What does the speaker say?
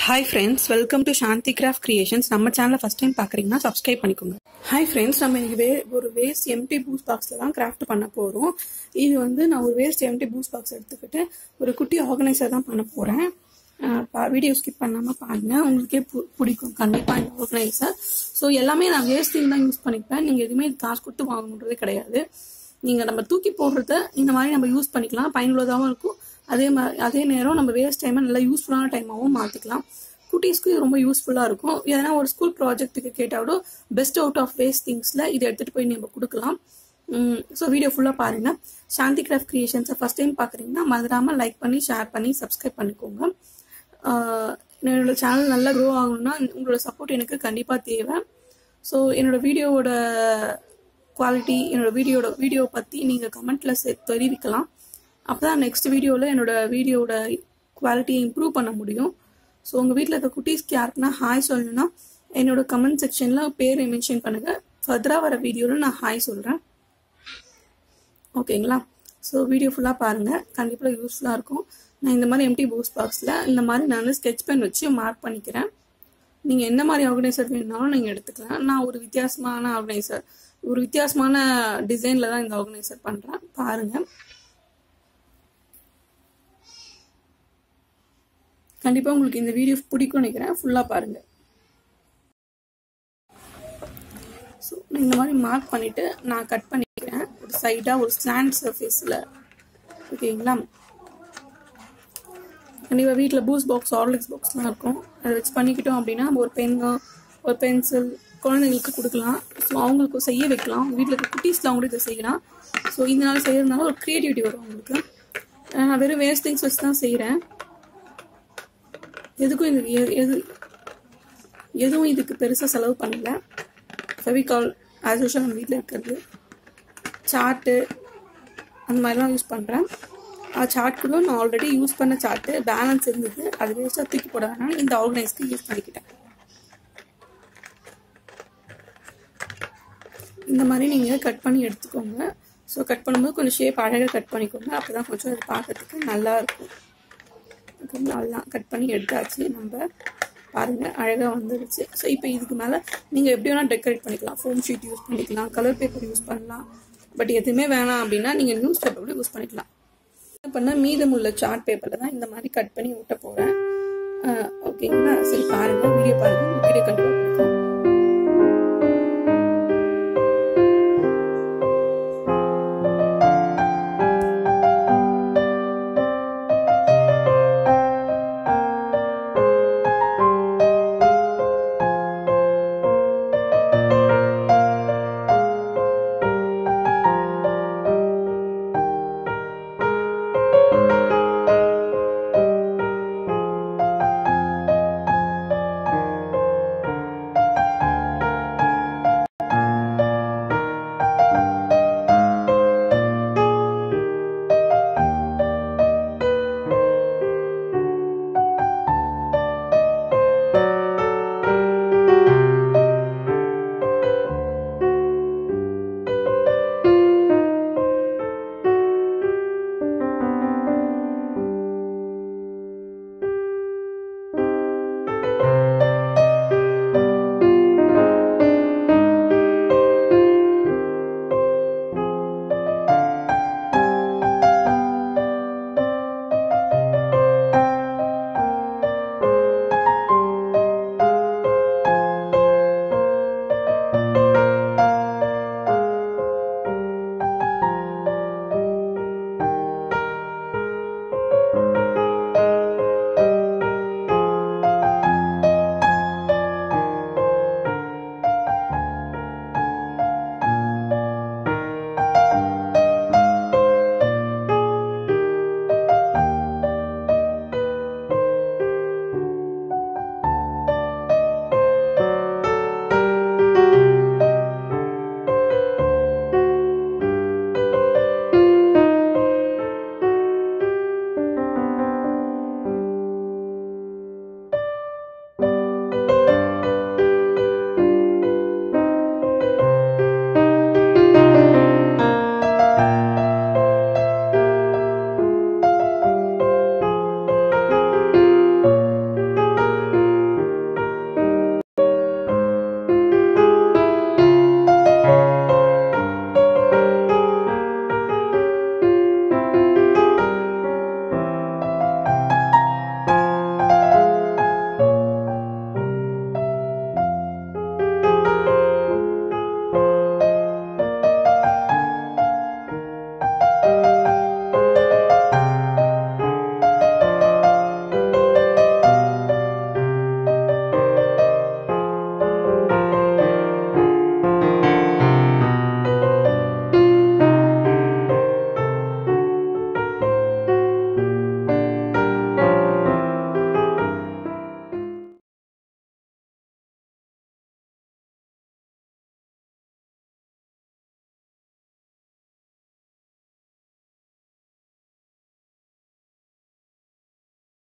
hi friends welcome to Shanthi craft creations நம்ம சேனலை first time பார்க்குறீங்கன்னா சப்ஸ்கிரைப் பண்ணிக்கோங்க ஹாய் ஃப்ரெண்ட்ஸ் நம்ம இன்னைக்கு வே ஒரு வேஸ்ட் எம்டி பூஸ் பாக்ஸில் தான் கிராஃப்ட் பண்ண போகிறோம் இது வந்து நான் ஒரு வேஸ்ட் எம்டி பூஸ் பாக்ஸ் எடுத்துக்கிட்டு ஒரு குட்டி ஆர்கனைசர் தான் பண்ண போகிறேன் வீடியோ ஸ்கிப் பண்ணாமல் பாருங்கள் உங்களுக்கே பு- பிடிக்கும் கண்டிப்பாக இந்த ஆர்கனைசர் ஸோ எல்லாமே நான் வேஸ்டிங் தான் யூஸ் பண்ணிப்பேன் நீங்கள் எதுவுமே காசு கொடுத்து வாங்கணுன்றதே கிடையாது நீங்கள் நம்ம தூக்கி போடுறத இந்த மாதிரி நம்ம யூஸ் பண்ணிக்கலாம் பயனுள்ளதாகவும் இருக்கும் அதே மாதிரி அதே நேரம் நம்ம வேஸ்ட் டைமை நல்லா யூஸ்ஃபுல்லான டைமாகவும் மாற்றிக்கலாம் குட்டீஸ்க்கு இது ரொம்ப யூஸ்ஃபுல்லாக இருக்கும் எதனா ஒரு ஸ்கூல் ப்ராஜெக்ட்டுக்கு கேட்டாலும் பெஸ்ட் அவுட் ஆஃப் வேஸ்ட் திங்ஸில் இதை எடுத்துகிட்டு போய் நம்ம கொடுக்கலாம் ஸோ வீடியோ ஃபுல்லாக பாருங்கள் சாந்தி கிராஃப்ட் கிரியேஷன்ஸை ஃபஸ்ட் டைம் பார்க்குறீங்கன்னா மறந்துடாமல் லைக் பண்ணி ஷேர் பண்ணி சப்ஸ்கிரைப் பண்ணிக்கோங்க ஆஹ் என்னோட சேனல் நல்லா க்ரோ ஆகணும்னா உங்களோட சப்போர்ட் எனக்கு கண்டிப்பாக தேவை ஸோ என்னோட வீடியோவோட குவாலிட்டி என்னோட வீடியோட வீடியோ பற்றி நீங்கள் கமெண்ட்டில் தெரிவிக்கலாம் அப்போ தான் நெக்ஸ்ட் வீடியோவில் என்னோட வீடியோவோட குவாலிட்டியை இம்ப்ரூவ் பண்ண முடியும் ஸோ உங்கள் வீட்டில் இருக்க குட்டீஸ்க்கு யாருக்குன்னா ஹாய் சொல்லணும்னா என்னோட கமெண்ட் செக்ஷனில் பேர் மென்ஷன் பண்ணுங்கள் ஃபர்தராக வர வீடியோவில் நான் ஹாய் சொல்கிறேன் ஓகேங்களா ஸோ வீடியோ ஃபுல்லாக பாருங்கள் கண்டிப்பாக யூஸ்ஃபுல்லாக இருக்கும் நான் இந்த மாதிரி எம்டி பூஸ் பாக்ஸில் இந்த மாதிரி நான் ஸ்கெட்ச் பென் வச்சு மார்க் பண்ணிக்கிறேன் நீங்கள் என்ன மாதிரி ஆர்கனைசர் வேணுனாலும் நீங்கள் எடுத்துக்கலாம் நான் ஒரு வித்தியாசமான ஆர்கனைசர் ஒரு வித்தியாசமான டிசைனில் தான் இந்த ஆர்கனைசர் பண்ணுறேன் பாருங்கள் கண்டிப்பாக உங்களுக்கு இந்த வீடியோ பிடிக்கும் நினைக்கிறேன் ஃபுல்லாக பாருங்கள் ஸோ இந்த மாதிரி மார்க் பண்ணிவிட்டு நான் கட் பண்ணிக்கிறேன் ஒரு சைடாக ஒரு ஸ்லாண்ட் சர்ஃபேஸில் ஓகேங்களா கண்டிப்பாக வீட்டில் பூஸ் பாக்ஸ் ஆர்லிக்ஸ் பாக்ஸ்லாம் இருக்கும் அதை வச்சு பண்ணிக்கிட்டோம் அப்படின்னா நம்ம ஒரு பென்னோ ஒரு பென்சில் குழந்தைங்களுக்கு கொடுக்கலாம் ஸோ அவங்களுக்கு செய்ய வைக்கலாம் வீட்டில் இருக்க குட்டீஸ்லாம் கூட இதை செய்யலாம் ஸோ இதனால செய்யறதுனால ஒரு க்ரியேட்டிவிட்டி வரும் அவங்களுக்கு நான் வெறும் வேஸ்ட் திங்ஸ் வச்சு தான் செய்கிறேன் எதுக்கும் இது எ- எது எதுவும் இதுக்கு பெருசாக செலவு பண்ணல ஃபெவிகால் ஆஸ் யூஷுவல் நம்ம வீட்டில் இருக்கிறது சார்ட்டு அந்த மாதிரிலாம் யூஸ் பண்ணுறேன் ஆ சார்ட் கூட நான் ஆல்ரெடி யூஸ் பண்ண சார்ட்டு பேலன்ஸ் இருந்தது அது வேஸ்ட்டாக தூக்கி போட வேணாம் இந்த ஆர்கனைஸ்க்கு யூஸ் பண்ணிக்கிட்டேன் இந்த மாதிரி நீங்கள் கட் பண்ணி எடுத்துக்கோங்க ஸோ கட் பண்ணும்போது கொஞ்சம் ஷேப் அழகாக கட் பண்ணிக்கோங்க அப்போ தான் கொஞ்சம் அது பார்க்கறதுக்கு நல்லா இருக்கும் ஓகேங்களா அவ்வளோதான் கட் பண்ணி எடுத்தாச்சு நம்ம பாருங்கள் அழகாக வந்துருச்சு ஸோ இப்போ இதுக்கு மேலே நீங்கள் எப்படி வேணால் டெக்கரேட் பண்ணிக்கலாம் ஃபோம் ஷீட் யூஸ் பண்ணிக்கலாம் கலர் பேப்பர் யூஸ் பண்ணலாம் பட் எதுவுமே வேணாம் அப்படின்னா நீங்கள் நியூஸ் பேப்பர் கூட யூஸ் பண்ணிக்கலாம் என்ன பண்ணால் மீதமுள்ள சார்ட் பேப்பரில் தான் இந்த மாதிரி கட் பண்ணி ஒட்ட போகிறேன் ஓகேங்களா சரி பாருங்கள் வீடியோ பாருங்கள் வீடியோ கண்டிப்பாக பிடிக்கும்